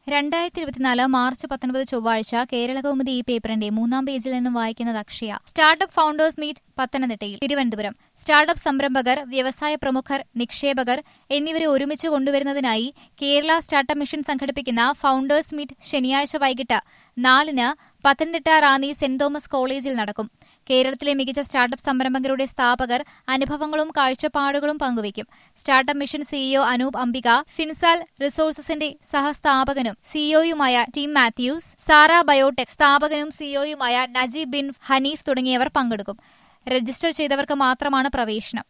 രണ്ടായിരത്തി ഇരുപത്തിനാല് മാർച്ച് പത്തൊൻപത് ചൊവ്വാഴ്ച കേരളകൗമുദി ഈ പേപ്പറിന്റെ മൂന്നാം പേജിൽ നിന്നും വായിക്കുന്നത് അക്ഷയ സ്റ്റാർട്ടപ്പ് ഫൗണ്ടേഴ്സ് മീറ്റ് പത്തനംതിട്ടയിൽ തിരുവനന്തപുരം സ്റ്റാർട്ടപ്പ് സംരംഭകർ വ്യവസായ പ്രമുഖർ നിക്ഷേപകർ എന്നിവരെ ഒരുമിച്ച് കൊണ്ടുവരുന്നതിനായി കേരള സ്റ്റാർട്ടപ്പ് മിഷൻ സംഘടിപ്പിക്കുന്ന ഫൗണ്ടേഴ്സ് മീറ്റ് ശനിയാഴ്ച വൈകിട്ട് നാലിന് പത്തനംതിട്ട റാന്നി സെന്റ് തോമസ് കോളേജിൽ നടക്കും കേരളത്തിലെ മികച്ച സ്റ്റാർട്ടപ്പ് സംരംഭകരുടെ സ്ഥാപകർ അനുഭവങ്ങളും കാഴ്ചപ്പാടുകളും പങ്കുവയ്ക്കും startup mission CEO Anoop Ambika Finsal റിസോഴ്സസിന്റെ സഹസ്ഥാപകനും സിഇഒയുമായ ടീം മാത്യൂസ് സാറ ബയോടെക് സ്ഥാപകനും സിഇഒയുമായ നജീബ് ബിൻ ഹനീഫ് തുടങ്ങിയവർ പങ്കെടുക്കും രജിസ്റ്റർ ചെയ്തവർക്ക് മാത്രമാണ് പ്രവേശനം